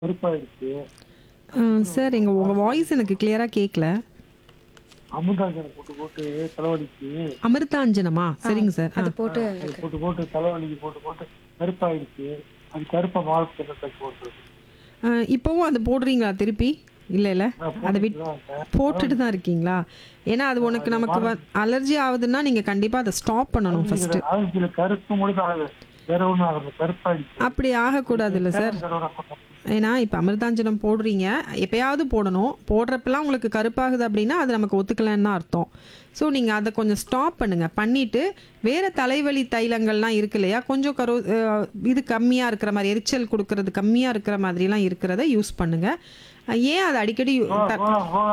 கருப்பாயிடுச்சு sir எங்கள் உங்கள் voice எனக்கு கிளியராக கேட்கல அமுதாஜனை போட்டு போட்டு தலைவலிக்கு அமிர்தாஞ்சனமா சரிங்க சார் ஆ அது போட்டு அது போட்டு போட்டு தலைவலிக்கு போட்டு போட்டு கருப்பாயிடுச்சு அது கருப்பை மாலத்தை தச்சு போட்டுருக்கு ஆ, இப்போவும் அது போடுறீங்களா திருப்பி இல்லை இல்லை அதை விட் போட்டுட்டு தான் இருக்கீங்களா ஏன்னா அது உனக்கு நமக்கு அலர்ஜி ஆகுதுன்னா நீங்கள் கண்டிப்பாக அதை ஸ்டாப் பண்ணணும் ஃபஸ்ட்டு ஆரஞ்சில கருப்பு முடிதான் ஆகுது வேற ஒண்ணும் ஆகுது கருப்பாயிடுச்சு அப்படி ஆகக்கூடாது இல்லை சார் ஏன்னா இப்போ அமிர்தாஞ்சனம் போடுறீங்க எப்பயாவது போடணும் போடுறப்பெல்லாம் உங்களுக்கு கருப்பாகுது அப்படின்னா அது நமக்கு ஒத்துக்கலைன்னு தான் அர்த்தம் ஸோ நீங்கள் அதை கொஞ்சம் ஸ்டாப் பண்ணுங்கள் பண்ணிவிட்டு வேறு தலைவலி தைலங்கள்லாம் இருக்கு இல்லையா கொஞ்சம் கரு அஹ், இது கம்மியாக இருக்கிற மாதிரி எரிச்சல் கொடுக்கறது கம்மியாக இருக்கிற மாதிரிலாம் இருக்கிறத யூஸ் பண்ணுங்கள் ஏன் அது அடிக்கடி த-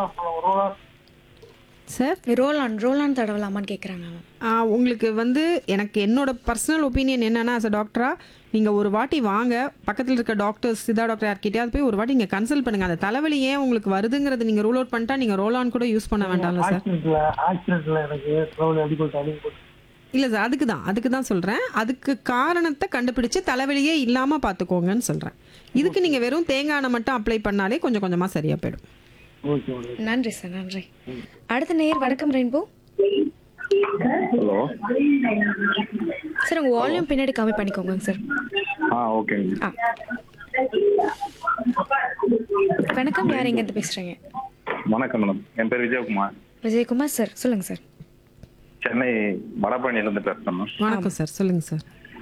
sir roll on roll on தடவலாமான்னு கேட்குறாங்க மேம் ஆ, உங்களுக்கு வந்து எனக்கு என்னோட பர்சனல் ஒப்பீனியன் என்னன்னா as a டாக்டரா நீங்கள் ஒரு வாட்டி வாங்க பக்கத்தில் இருக்க டாக்டர்ஸ் சித்தா டாக்டர் யார்கிட்டயாவது போய் ஒரு வாட்டி நீங்கள் கன்சல்ட் பண்ணுங்க அந்த தலைவலி ஏன் உங்களுக்கு வருதுங்கிறது நீங்கள் ரூல் அவுட் பண்ணிட்டா நீங்கள் ரோல் ஆன் கூட யூஸ் பண்ண வேண்டாம்ல சார் ஆக்சிடென்ட்ல ஆக்சிடென்ட்ல எனக்கு தலைவலி அடிபட்டு அடிபட்டு இல்லை சார் அதுக்கு தான் அதுக்கு தான் சொல்கிறேன் அதுக்கு காரணத்தை கண்டுபிடிச்சு தலைவலியே இல்லாமல் பார்த்துக்கோங்கன்னு சொல்கிறேன் இதுக்கு நீங்கள் வெறும் தேங்காய் எண்ணெய் மட்டும் அப்ளை பண்ணாலே கொஞ்சம் கொஞ்சமாக சரியாக போயிடும் ஓகே ஓகே நன்றி சார் நன்றி அடுத்த நேயர் வணக்கம் ரெயின்போ ஹலோ சார் உங்கள் வால்யூம் பின்னாடி கம்மி பண்ணிக்கோங்க சார் ஆ ஓகேங்க ஆ வணக்கம் யார் எங்கேருந்து பேசுகிறீங்க வணக்கம் மேடம் என் பேர் விஜயகுமார் விஜயகுமார் சார் சொல்லுங்க சார் சென்னை வடபழனியிலேருந்து பேசுகிறேன் மேம் வணக்கம் சார் சொல்லுங்கள் சார்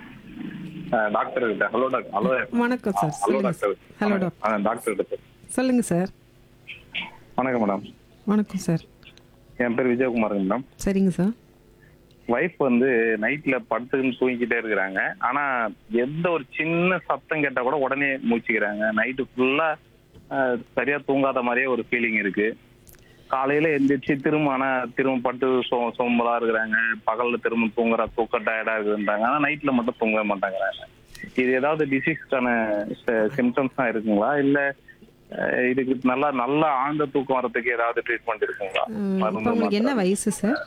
அஹ், டாக்டர் கிட்ட ஹலோ டாக்டர் ஹலோ வணக்கம் சார் ஹலோ சொல்லுங்கள் டாக்டர் சார் ஹலோ டாக்டர் ஆ, டாக்டர் கிட்ட பேசு. சொல்லுங்கள் சார் வணக்கம் மேடம் வணக்கம் சார் என் பேர் விஜயகுமாருங்க மேடம் சரிங்க சார் ஒய்ஃப் வந்து நைட்ல படுத்துக்கின்னு தூங்கிக்கிட்டே இருக்கிறாங்க ஆனா எந்த ஒரு சின்ன சத்தம் கேட்டா கூட உடனே மூச்சுக்கிறாங்க நைட்டு ஃபுல்லா சரியா தூங்காத மாதிரியே ஒரு ஃபீலிங் இருக்கு காலையில எந்திரிச்சு திரும்ப ஆனா திரும்ப பட்டு சோ சோம்பலா இருக்கிறாங்க பகல்ல திரும்ப தூங்குற தூக்க டயர்டா இருக்குன்றாங்க ஆனா நைட்ல மட்டும் தூங்கவே மாட்டேங்கிறாங்க இது ஏதாவது டிசீஸ்க்கான சிம்டம்ஸ் தான் இருக்குங்களா இல்ல அஹ், இதுக்கு நல்லா நல்லா ஆழ்ந்த தூக்கம் வரதுக்கு ஏதாவது ட்ரீட்மெண்ட் இருக்குங்களா இப்போ உங்களுக்கு என்ன வயசு சார்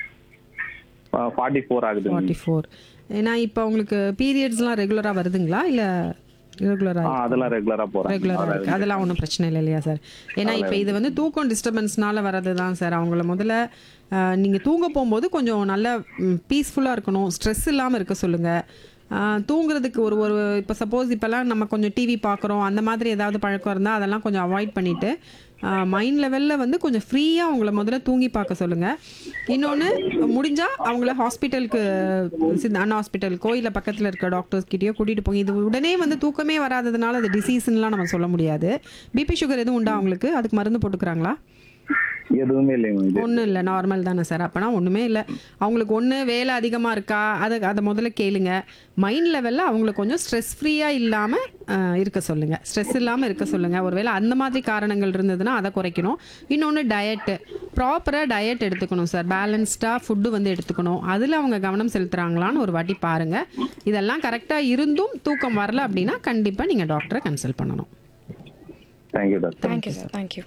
ஃபார்ட்டி ஃபோர் ஆகுது ஃபார்ட்டி ஃபோர் ஏன்னா இப்போ உங்களுக்கு பீரியட்ஸ்லாம் ரெகுலராக வருதுங்களா இல்லை ஆ, ரெகுலராக அதெல்லாம் ரெகுலரா போறேன் ரெகுலராக இருக்குது அதெல்லாம் ஒன்றும் பிரச்சனை இல்லை இல்லையா சார் ஏன்னா இப்போ இது வந்து தூக்கம் டிஸ்டர்பன்ஸ்னால வர்றது தான் சார் அவங்கள முதல்ல நீங்கள் தூங்க போகும்போது கொஞ்சம் நல்ல பீஸ்ஃபுல்லாக இருக்கணும் ஸ்ட்ரெஸ் இல்லாமல் இருக்க சொல்லுங்கள் தூங்குறதுக்கு ஒரு ஒரு இப்போ சப்போஸ் இப்போல்லாம் நம்ம கொஞ்சம் டிவி பார்க்குறோம் அந்த மாதிரி ஏதாவது பழக்கம் இருந்தால் அதெல்லாம் கொஞ்சம் அவாய்ட் பண்ணிவிட்டு மைண்ட் லெவலில் வந்து கொஞ்சம் ஃப்ரீயாக அவங்கள முதல்ல தூங்கி பார்க்க சொல்லுங்கள் இன்னொன்று முடிஞ்சால் அவங்கள ஹாஸ்பிட்டலுக்கு அண்ணா ஹாஸ்பிட்டலுக்கோ இல்லை பக்கத்தில் இருக்க டாக்டர்ஸ் கிட்டயோ கூட்டிகிட்டு போங்க இது உடனே வந்து தூக்கமே வராததுனால அது டிசீஸ்லாம் நம்ம சொல்ல முடியாது பிபி சுகர் எதுவும் உண்டா அவங்களுக்கு அதுக்கு மருந்து போட்டுக்கிறாங்களா எதுவுமே இல்லைங்க இது ஒன்றும் இல்லை நார்மல் தானே சார் அப்போனா ஒன்றுமே இல்லை அவங்களுக்கு ஒன்று வேலை அதிகமாக இருக்கா அதை அதை முதல்ல கேளுங்க மைண்ட் லெவலில் அவங்களுக்கு கொஞ்சம் ஸ்ட்ரெஸ் ஃப்ரீயாக இல்லாமல் இருக்க சொல்லுங்கள் ஸ்ட்ரெஸ் இல்லாமல் இருக்க சொல்லுங்கள் ஒருவேளை அந்த மாதிரி காரணங்கள் இருந்ததுன்னா அதை குறைக்கணும் இன்னொன்று டயட்டு ப்ராப்பராக டயட் எடுத்துக்கணும் சார் பேலன்ஸ்டாக ஃபுட்டு வந்து எடுத்துக்கணும் அதில் அவங்க கவனம் செலுத்துகிறாங்களான்னு ஒரு வாட்டி பாருங்கள் இதெல்லாம் கரெக்டாக இருந்தும் தூக்கம் வரல அப்படின்னா கண்டிப்பாக நீங்கள் டாக்டரை கன்சல்ட் பண்ணணும் thank you doctor thank you sir thank you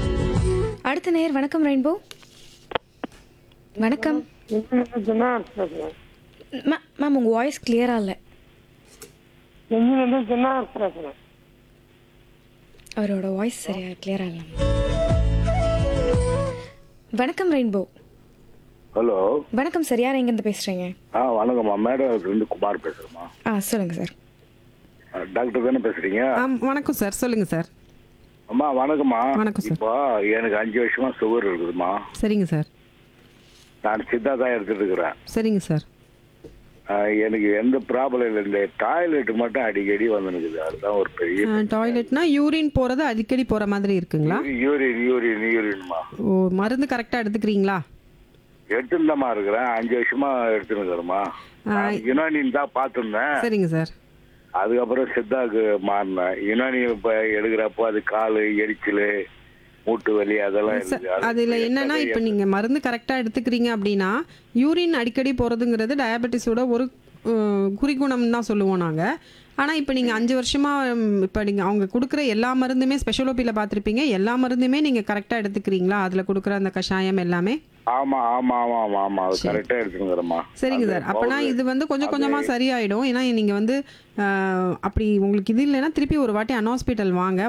அடுத்த நேயர் வணக்கம் ரெயின்போ வணக்கம் மே- மேம் உங்கள் வாய்ஸ் கிளியராக இல்லை அவரோட வாய்ஸ் சரியா கிளியராக இல்லை வணக்கம் ரெயின்போ ஹலோ வணக்கம் சார் யார் எங்கேருந்து பேசுகிறீங்க ஆ வணக்கம்மா மேடம் இருந்து குமார் பேசுறேம்மா ஆ சொல்லுங்கள் சார் ஆ, டாக்டர் தானே பேசுறீங்க ஆ வணக்கம் சார் சொல்லுங்கள் சார் அம்மா வணக்கம்மா வணக்கம் சார். இப்போ எனக்கு அஞ்சு வருஷமா சுகர் இருக்குதுமா சரிங்க சார் நான் சித்தா தான் எடுத்துட்டு இருக்கிறேன் சரிங்க சார் ஆ, எனக்கு எந்த ப்ராப்ளம் இல்லை இந்த டாய்லெட் மட்டும் அடிக்கடி வந்துருக்குது அதுதான் ஒரு பெரிய டாய்லெட்னா யூரின் போகிறது அடிக்கடி போகிற மாதிரி இருக்குங்களா யூரின் யூரின் யூரின்மா ஓ மருந்து கரெக்டாக எடுத்துக்கிறீங்களா எடுத்துருந்தம்மா இருக்கிறேன் அஞ்சு வருஷமா எடுத்துருக்கிறேம்மா யுனானின் தான் பார்த்துருந்தேன் சரிங்க சார் அதுக்கப்புறம் சித்தாக்கு மாறினேன் யுனானி இப்போ எடுக்கிறப்போ அது கால் எரிச்சல் மூட்டு வலி அதெல்லாம் சார் இருக்குது அதில் என்னன்னா இப்போ நீங்கள் மருந்து கரெக்டாக எடுத்துக்கிறீங்க அப்படின்னா யூரின் அடிக்கடி போகிறதுங்கிறது டயபெட்டிஸோட ஒரு அஹ், குறிகுணம் தான் சொல்லுவோம் நாங்கள் ஆனால் இப்போ நீங்கள் அஞ்சு வருஷமாக இப்போ நீங்கள் அவங்க கொடுக்குற எல்லா மருந்துமே ஸ்பெஷலோபியில் பார்த்துருப்பீங்க எல்லா மருந்துமே நீங்கள் கரெக்டாக எடுத்துக்கிறீங்களா அதில் கொடுக்குற அந்த கஷாயம் எல்லாமே ஆமா ஆமா ஆமா ஆமா ஆமா அது சரி. கரெக்டா எடுத்துங்கிறம்மா சரிங்க சார் அப்பனா இது வந்து கொஞ்சம் கொஞ்சமா சரியாயிடும் ஏன்னா நீங்க வந்து ஆஹ், அப்படி உங்களுக்கு இது இல்லைன்னா திருப்பி ஒரு வாட்டி அன்ஹாஸ்பிட்டல் வாங்க